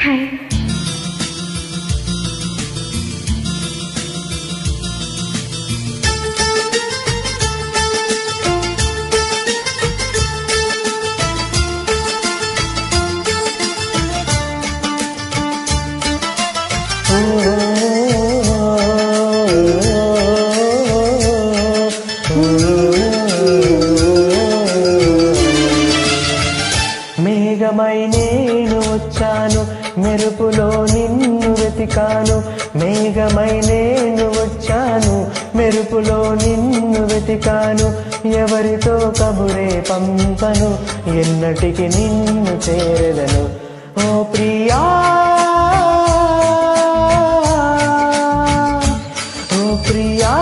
Hi మేఘమై నేను వచ్చాను మెరుపులో నిన్ను వెతికాను మేఘమై నేను వచ్చాను మెరుపులో నిన్ను వెతికాను ఎవరితో కబురే పంపను ఎన్నటికి నిన్ను చేరదను ఓ ప్రియా ఓ ప్రియా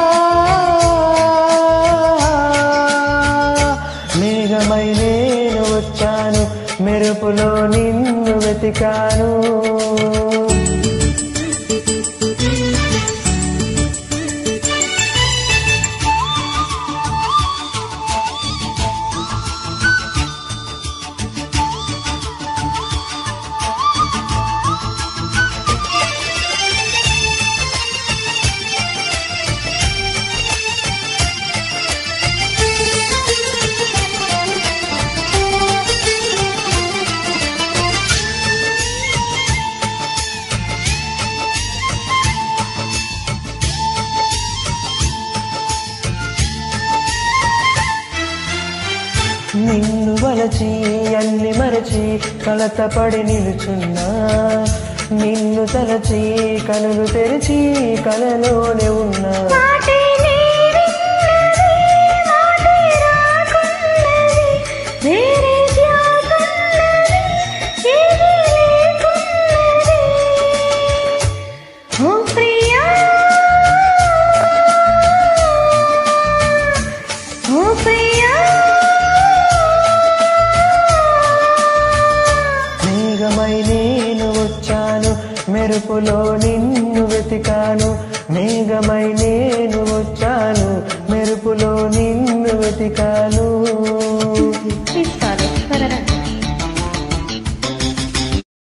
మేఘమై నేను వచ్చాను మెరుపులో నిన్ను వెతికాను నిన్ను వలచి అన్ని మరచి కలతపడి నిలుచున్నా నిన్ను తలచి కనులు తెరిచి కలలోనే ఉన్నా మాటే నీవిన్నది, మాటే రాకున్నది, వేరే ధ్యాసున్నది, ఏదీ లేకున్నది. ఓ ప్రియా, ఓ ప్రియా, మేఘమై నేను వచ్చాను మెరుపులో నిన్ను వెతికాను మేఘమై నేను వచ్చాను మెరుపులో నిన్ను వెతికాను